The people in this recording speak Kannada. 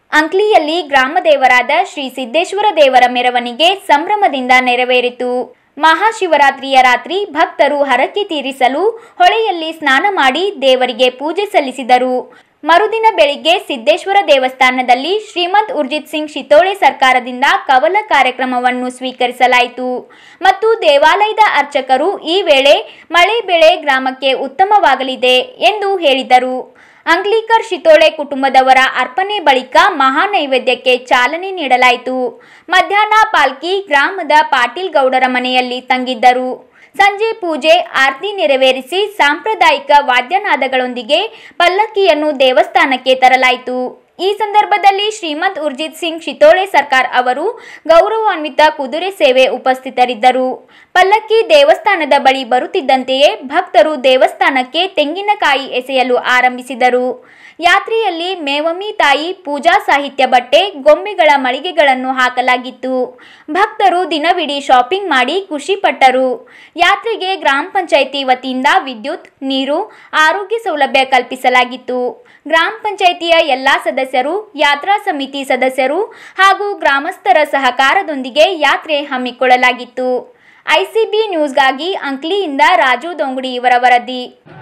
ಅಂಕ್ಲಿಯಲ್ಲಿ ಗ್ರಾಮ ದೇವರಾದ ಶ್ರೀ ಸಿದ್ದೇಶ್ವರ ದೇವರ ಮೆರವಣಿಗೆ ಸಂಭ್ರಮದಿಂದ ನೆರವೇರಿತು ಮಹಾಶಿವರಾತ್ರಿಯ ರಾತ್ರಿ ಭಕ್ತರು ಹರಕೆ ತೀರಿಸಲು ಹೊಳೆಯಲ್ಲಿ ಸ್ನಾನ ಮಾಡಿ ದೇವರಿಗೆ ಪೂಜೆ ಸಲ್ಲಿಸಿದರು ಮರುದಿನ ಬೆಳಿಗ್ಗೆ ಸಿದ್ದೇಶ್ವರ ದೇವಸ್ಥಾನದಲ್ಲಿ ಶ್ರೀಮಂತ್ ಉರ್ಜಿತ್ ಸಿಂಗ್ ಶಿತೋಳೆ ಸರ್ಕಾರದಿಂದ ಕವಲ ಕಾರ್ಯಕ್ರಮವನ್ನು ಸ್ವೀಕರಿಸಲಾಯಿತು ಮತ್ತು ದೇವಾಲಯದ ಅರ್ಚಕರು ಈ ವೇಳೆ ಮಳೆ ಬೆಳೆ ಗ್ರಾಮಕ್ಕೆ ಉತ್ತಮವಾಗಲಿದೆ ಎಂದು ಹೇಳಿದರು ಅಂಗ್ಲಿಕರ್ ಶಿತೋಳೆ ಕುಟುಂಬದವರ ಅರ್ಪಣೆ ಬಳಿಕ ಮಹಾನೈವೇದ್ಯಕ್ಕೆ ಚಾಲನೆ ನೀಡಲಾಯಿತು ಮಧ್ಯಾಹ್ನ ಪಾಲ್ಕಿ ಗ್ರಾಮದ ಪಾಟೀಲ್ ಗೌಡರ ಮನೆಯಲ್ಲಿ ತಂಗಿದ್ದರು ಸಂಜೆ ಪೂಜೆ ಆರತಿ ನೆರವೇರಿಸಿ ಸಾಂಪ್ರದಾಯಿಕ ವಾದ್ಯನಾದಗಳೊಂದಿಗೆ ಪಲ್ಲಕ್ಕಿಯನ್ನು ದೇವಸ್ಥಾನಕ್ಕೆ ತರಲಾಯಿತು ಈ ಸಂದರ್ಭದಲ್ಲಿ ಶ್ರೀಮಂತ್ ಉರ್ಜಿತ್ ಸಿಂಗ್ ಶಿತೋಳೆ ಸರ್ಕಾರ್ ಅವರು ಗೌರವಾನ್ವಿತ ಕುದುರೆ ಸೇವೆ ಉಪಸ್ಥಿತರಿದ್ದರು ಪಲ್ಲಕ್ಕಿ ದೇವಸ್ಥಾನದ ಬಳಿ ಬರುತ್ತಿದ್ದಂತೆಯೇ ಭಕ್ತರು ದೇವಸ್ಥಾನಕ್ಕೆ ತೆಂಗಿನಕಾಯಿ ಎಸೆಯಲು ಆರಂಭಿಸಿದರು ಯಾತ್ರೆಯಲ್ಲಿ ಮೇವಮಿ ತಾಯಿ ಪೂಜಾ ಸಾಹಿತ್ಯ ಬಟ್ಟೆ ಗೊಂಬೆಗಳ ಮಳಿಗೆಗಳನ್ನು ಹಾಕಲಾಗಿತ್ತು ಭಕ್ತರು ದಿನವಿಡೀ ಶಾಪಿಂಗ್ ಮಾಡಿ ಖುಷಿಪಟ್ಟರು ಯಾತ್ರೆಗೆ ಗ್ರಾಮ ಪಂಚಾಯಿತಿ ವತಿಯಿಂದ ವಿದ್ಯುತ್ ನೀರು ಆರೋಗ್ಯ ಸೌಲಭ್ಯ ಕಲ್ಪಿಸಲಾಗಿತ್ತು ಗ್ರಾಮ ಪಂಚಾಯಿತಿಯ ಎಲ್ಲಾ ಸದಸ್ಯರು ಯಾತ್ರಾ ಸಮಿತಿ ಸದಸ್ಯರು ಹಾಗೂ ಗ್ರಾಮಸ್ಥರ ಸಹಕಾರದೊಂದಿಗೆ ಯಾತ್ರೆ ಹಮ್ಮಿಕೊಳ್ಳಲಾಗಿತ್ತು ಐಸಿಬಿ ನ್ಯೂಸ್ಗಾಗಿ ಅಂಕ್ಲಿಯಿಂದ ರಾಜು ದೊಂಗುಡಿ ಇವರ ವರದಿ